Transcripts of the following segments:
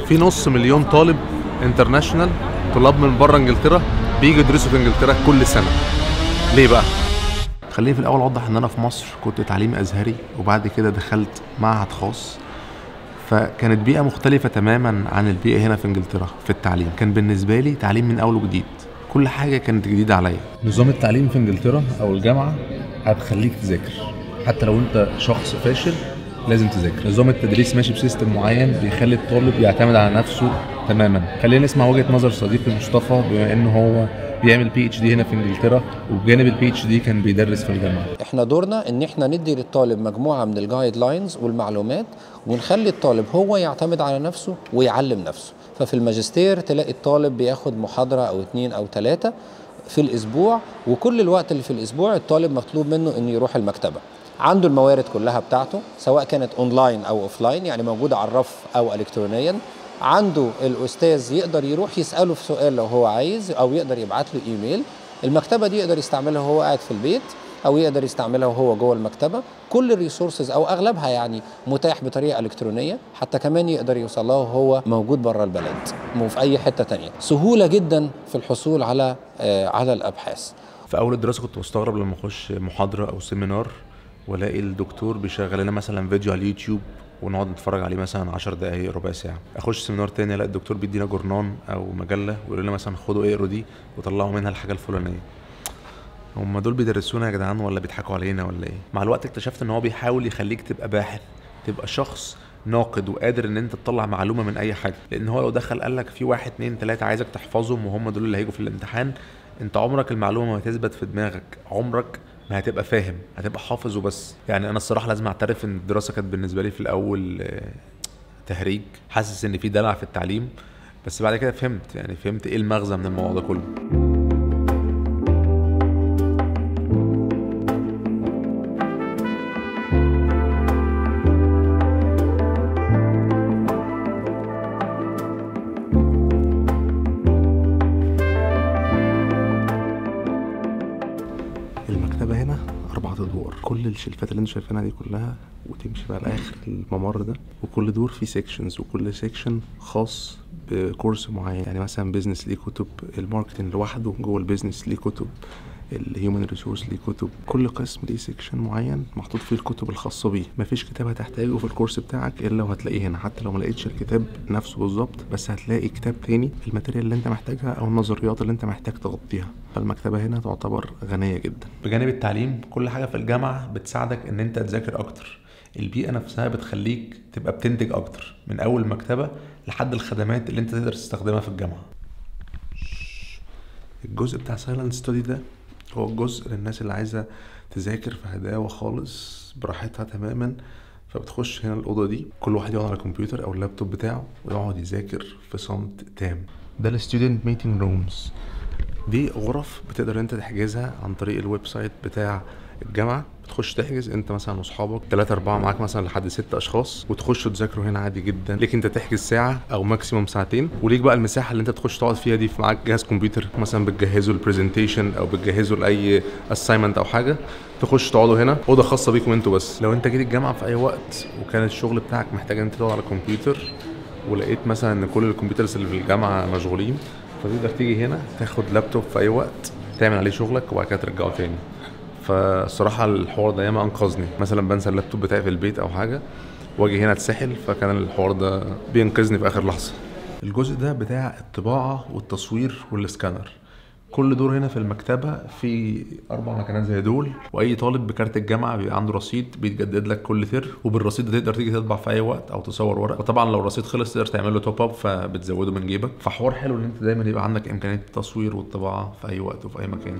في نص مليون طالب انترناشونال طلاب من بره انجلترا بيجوا يدرسوا في انجلترا كل سنه ليه بقى خليني في الاول اوضح ان انا في مصر كنت تعليم ازهري وبعد كده دخلت معهد خاص فكانت بيئة مختلفة تماما عن البيئة هنا في انجلترا في التعليم كان بالنسبة لي تعليم من اول وجديد كل حاجة كانت جديدة عليا نظام التعليم في انجلترا او الجامعة هتخليك تذاكر حتى لو انت شخص فاشل لازم تذاكر نظام التدريس ماشي بسيستم معين بيخلي الطالب يعتمد على نفسه تماما خلينا نسمع وجهة نظر صديقي مصطفى بما ان هو بيعمل بي اتش دي هنا في انجلترا وبجانب البي اتش دي كان بيدرس في الجامعه احنا دورنا ان احنا ندي للطالب مجموعه من الجايد لاينز والمعلومات ونخلي الطالب هو يعتمد على نفسه ويعلم نفسه ففي الماجستير تلاقي الطالب بياخد محاضره او اتنين او ثلاثه في الاسبوع وكل الوقت اللي في الاسبوع الطالب مطلوب منه انه يروح المكتبه عنده الموارد كلها بتاعته سواء كانت اونلاين او اوفلاين يعني موجوده على الرف او الكترونيا عنده الاستاذ يقدر يروح يساله في سؤال لو هو عايز او يقدر يبعت له ايميل المكتبه دي يقدر يستعملها وهو قاعد في البيت او يقدر يستعملها وهو جوه المكتبه كل الريسورسز او اغلبها يعني متاح بطريقه الكترونيه حتى كمان يقدر يوصل لها وهو موجود بره البلد مو في اي حته تانية سهوله جدا في الحصول على آه على الابحاث في اول الدراسه كنت بستغرب لما اخش محاضره او سيمينار والاقي الدكتور بيشغل لنا مثلا فيديو على اليوتيوب ونقعد نتفرج عليه مثلا 10 دقايق ربع ساعه اخش سيمينار تاني الاقي الدكتور بيدينا جورنان او مجله ويقول لنا مثلا خدوا اقروا دي وطلعوا منها الحاجه الفلانيه هم دول بيدرسونا يا جدعان ولا بيضحكوا علينا ولا ايه مع الوقت اكتشفت ان هو بيحاول يخليك تبقى باحث تبقى شخص ناقد وقادر ان انت تطلع معلومه من اي حاجه لان هو لو دخل قال لك في واحد اتنين تلاته عايزك تحفظهم وهم دول اللي هيجوا في الامتحان انت عمرك المعلومه ما هتثبت في دماغك عمرك ما هتبقى فاهم هتبقى حافظ وبس يعني انا الصراحه لازم اعترف ان الدراسه كانت بالنسبه لي في الاول آه، تهريج حاسس ان في دلع في التعليم بس بعد كده فهمت يعني فهمت ايه المغزى من الموضوع ده كله المكتبة هنا أربعة أدوار كل الشلفات اللي انتوا شايفينها دي كلها وتمشي بقى لآخر الممر ده وكل دور فيه سيكشنز وكل سيكشن خاص بكورس معين يعني مثلا بيزنس ليه كتب الماركتنج لوحده جوه البيزنس ليه كتب الهيومن ريسورس ليه كتب كل قسم ليه سيكشن معين محطوط فيه الكتب الخاصه بيه مفيش كتاب هتحتاجه في الكورس بتاعك الا وهتلاقيه هنا حتى لو ما لقيتش الكتاب نفسه بالظبط بس هتلاقي كتاب تاني الماتيريال اللي انت محتاجها او النظريات اللي انت محتاج تغطيها فالمكتبه هنا تعتبر غنيه جدا بجانب التعليم كل حاجه في الجامعه بتساعدك ان انت تذاكر اكتر البيئه نفسها بتخليك تبقى بتنتج اكتر من اول المكتبه لحد الخدمات اللي انت تقدر تستخدمها في الجامعه الجزء بتاع سايلنت ستادي ده هو الجزء للناس اللي عايزه تذاكر في هداوه خالص براحتها تماما فبتخش هنا الاوضه دي كل واحد يقعد على الكمبيوتر او اللابتوب بتاعه ويقعد يذاكر في صمت تام ده الستودنت ميتنج رومز دي غرف بتقدر انت تحجزها عن طريق الويب سايت بتاع الجامعة بتخش تحجز انت مثلا واصحابك ثلاثة أربعة معاك مثلا لحد ست أشخاص وتخشوا تذاكروا هنا عادي جدا ليك انت تحجز ساعة أو ماكسيموم ساعتين وليك بقى المساحة اللي انت تخش تقعد فيها دي معاك جهاز كمبيوتر مثلا بتجهزه البرزنتيشن أو بتجهزه لأي اساينمنت أو حاجة تخش تقعدوا هنا أوضة خاصة بيكم انتوا بس لو انت جيت الجامعة في أي وقت وكان الشغل بتاعك محتاج انت تقعد على الكمبيوتر ولقيت مثلا ان كل الكمبيوترز اللي في الجامعة مشغولين فتقدر تيجي هنا تاخد لابتوب في أي وقت تعمل عليه شغلك وبعد كده ترجعه تاني فالصراحة الحوار ده ياما أنقذني مثلا بنسى اللابتوب بتاعي في البيت أو حاجة واجي هنا اتسحل فكان الحوار ده بينقذني في آخر لحظة الجزء ده بتاع الطباعة والتصوير والسكانر كل دور هنا في المكتبة في أربع مكانات زي دول وأي طالب بكارت الجامعة بيبقى عنده رصيد بيتجدد لك كل ترم وبالرصيد ده تقدر تيجي تطبع في أي وقت أو تصور ورق وطبعا لو الرصيد خلص تقدر تعمل له توب أب فبتزوده من جيبك فحوار حلو إن أنت دايما يبقى عندك إمكانية التصوير والطباعة في أي وقت وفي أي مكان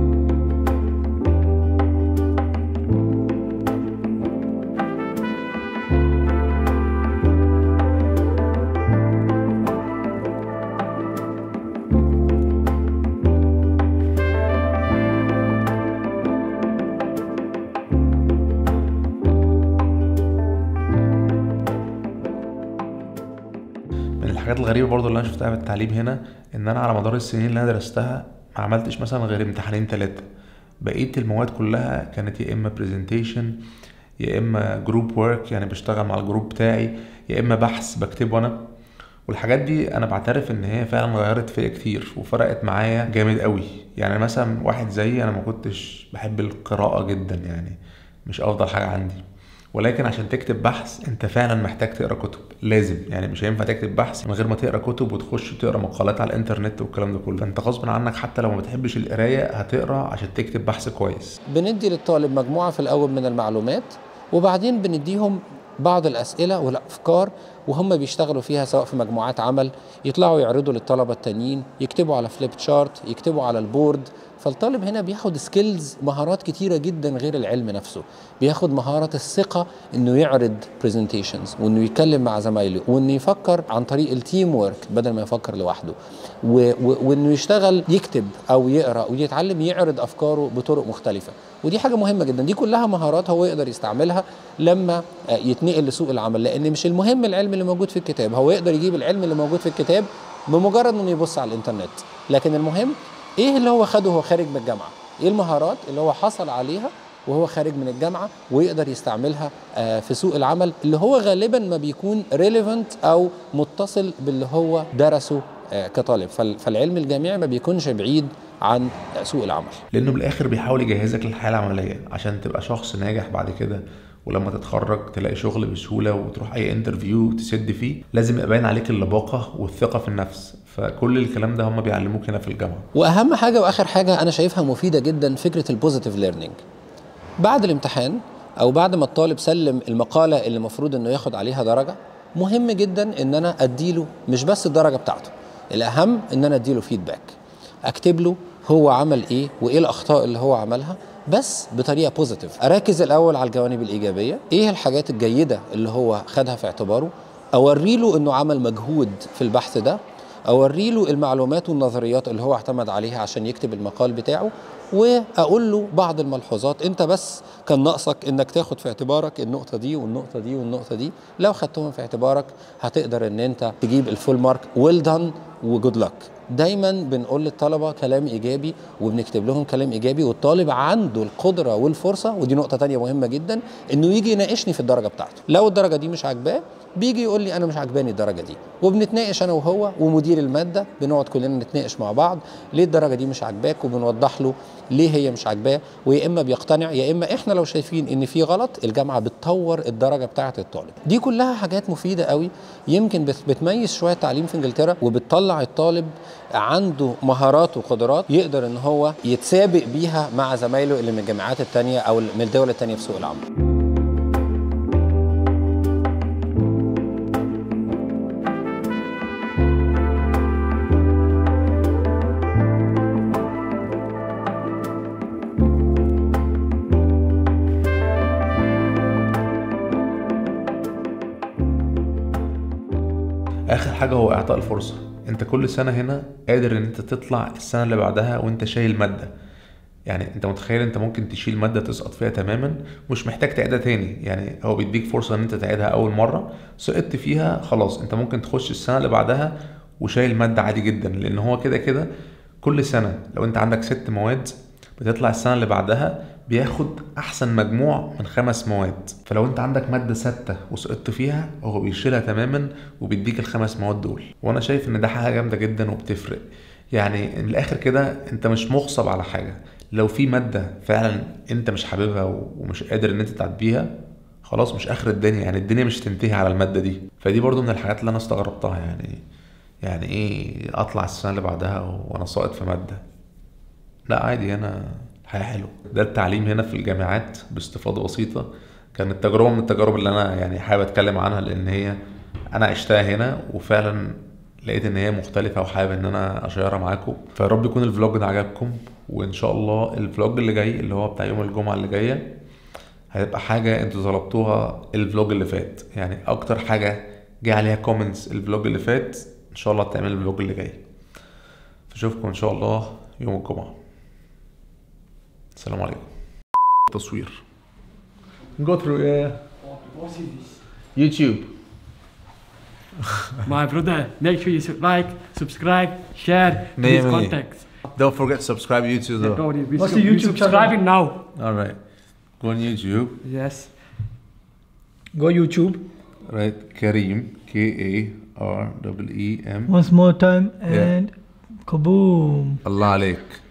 من الحاجات الغريبة برضو اللي أنا شفتها في التعليم هنا إن أنا على مدار السنين اللي أنا درستها ما عملتش مثلا غير امتحانين تلاتة بقية المواد كلها كانت يا إما برزنتيشن يا إما جروب ورك يعني بشتغل مع الجروب بتاعي يا إما بحث بكتبه أنا والحاجات دي انا بعترف ان هي فعلا غيرت فيا كتير وفرقت معايا جامد قوي يعني مثلا واحد زيي انا ما كنتش بحب القراءة جدا يعني مش افضل حاجة عندي ولكن عشان تكتب بحث انت فعلا محتاج تقرا كتب لازم يعني مش هينفع تكتب بحث من غير ما تقرا كتب وتخش تقرا مقالات على الانترنت والكلام ده كله فانت غصب عنك حتى لو ما بتحبش القرايه هتقرا عشان تكتب بحث كويس بندي للطالب مجموعة في الأول من المعلومات وبعدين بنديهم بعض الأسئلة والأفكار وهم بيشتغلوا فيها سواء في مجموعات عمل يطلعوا يعرضوا للطلبة التانيين يكتبوا على فليب شارت يكتبوا على البورد فالطالب هنا بياخد سكيلز مهارات كتيرة جدا غير العلم نفسه بياخد مهارة الثقة انه يعرض برزنتيشنز وانه يتكلم مع زمايله وانه يفكر عن طريق التيم وورك بدل ما يفكر لوحده و- و- وانه يشتغل يكتب او يقرا ويتعلم يعرض افكاره بطرق مختلفة ودي حاجة مهمة جدا دي كلها مهارات هو يقدر يستعملها لما آه، يتنقل لسوق العمل لان مش المهم العلم اللي موجود في الكتاب هو يقدر يجيب العلم اللي موجود في الكتاب بمجرد انه يبص على الانترنت لكن المهم ايه اللي هو خده وهو خارج من الجامعه ايه المهارات اللي هو حصل عليها وهو خارج من الجامعه ويقدر يستعملها آه، في سوق العمل اللي هو غالبا ما بيكون ريليفنت او متصل باللي هو درسه آه، كطالب فال- فالعلم الجامعي ما بيكونش بعيد عن آه، سوق العمل لانه بالاخر بيحاول يجهزك للحياه العمليه عشان تبقى شخص ناجح بعد كده ولما تتخرج تلاقي شغل بسهوله وتروح اي انترفيو تسد فيه لازم يبقى باين عليك اللباقه والثقه في النفس فكل الكلام ده هم بيعلموك هنا في الجامعه واهم حاجه واخر حاجه انا شايفها مفيده جدا فكره البوزيتيف ليرنينج بعد الامتحان او بعد ما الطالب سلم المقاله اللي المفروض انه ياخد عليها درجه مهم جدا ان انا اديله مش بس الدرجه بتاعته الاهم ان انا اديله فيدباك اكتب له هو عمل ايه وايه الاخطاء اللي هو عملها بس بطريقه بوزيتيف اركز الاول على الجوانب الايجابيه ايه الحاجات الجيده اللي هو خدها في اعتباره اوري له انه عمل مجهود في البحث ده اوري له المعلومات والنظريات اللي هو اعتمد عليها عشان يكتب المقال بتاعه واقول له بعض الملحوظات انت بس كان ناقصك انك تاخد في اعتبارك النقطه دي والنقطه دي والنقطه دي لو خدتهم في اعتبارك هتقدر ان انت تجيب الفول مارك ويل دان وجود لك دايما بنقول للطلبه كلام ايجابي وبنكتب لهم كلام ايجابي والطالب عنده القدره والفرصه ودي نقطه تانية مهمه جدا انه يجي يناقشني في الدرجه بتاعته لو الدرجه دي مش عاجباه بيجي يقول لي انا مش عاجباني الدرجه دي وبنتناقش انا وهو ومدير الماده بنقعد كلنا نتناقش مع بعض ليه الدرجه دي مش عاجباك وبنوضح له ليه هي مش عاجباه ويا اما بيقتنع يا اما احنا لو شايفين ان في غلط الجامعه بتطور الدرجه بتاعه الطالب دي كلها حاجات مفيده قوي يمكن بت- بتميز شويه التعليم في انجلترا وبتطلع الطالب عنده مهارات وقدرات يقدر ان هو يتسابق بيها مع زمايله اللي من الجامعات التانية او من الدول التانية في سوق العمل اخر حاجه هو اعطاء الفرصه انت كل سنه هنا قادر ان انت تطلع السنه اللي بعدها وانت شايل ماده يعني انت متخيل انت ممكن تشيل ماده تسقط فيها تماما مش محتاج تعيدها تاني يعني هو بيديك فرصه ان انت تعيدها اول مره سقطت فيها خلاص انت ممكن تخش السنه اللي بعدها وشايل ماده عادي جدا لان هو كده كده كل سنه لو انت عندك ست مواد بتطلع السنه اللي بعدها بياخد احسن مجموع من خمس مواد فلو انت عندك ماده ثابته وسقطت فيها هو بيشيلها تماما وبيديك الخمس مواد دول وانا شايف ان ده حاجه جامده جدا وبتفرق يعني من الاخر كده انت مش مغصب على حاجه لو في ماده فعلا انت مش حاببها ومش قادر ان انت تعديها خلاص مش اخر الدنيا يعني الدنيا مش تنتهي على الماده دي فدي برضو من الحاجات اللي انا استغربتها يعني يعني ايه اطلع السنه اللي بعدها وانا ساقط في ماده لا عادي هنا الحياة حلوة ده التعليم هنا في الجامعات باستفاضة بسيطة كانت تجربة من التجارب اللي أنا يعني حابب أتكلم عنها لأن هي أنا عشتها هنا وفعلا لقيت إن هي مختلفة وحابب إن أنا أشيرها معاكم فيا رب يكون الفلوج ده عجبكم وإن شاء الله الفلوج اللي جاي اللي هو بتاع يوم الجمعة اللي جاية هتبقى حاجة انتوا طلبتوها الفلوج اللي فات يعني أكتر حاجة جه عليها كومنتس الفلوج اللي فات إن شاء الله تعمل الفلوج اللي جاي فاشوفكم إن شاء الله يوم الجمعة السلام عليكم تصوير go through yeah. What is this? YouTube My brother, make sure you su- like, subscribe, share, Many, please many. contact. don't forget to subscribe YouTube though Don't worry, we What's sub- the we YouTube subscribing now. all right go on YouTube Yes. Go YouTube. right Kareem K A ار دبل اي ام Once more time and kaboom. الله عليك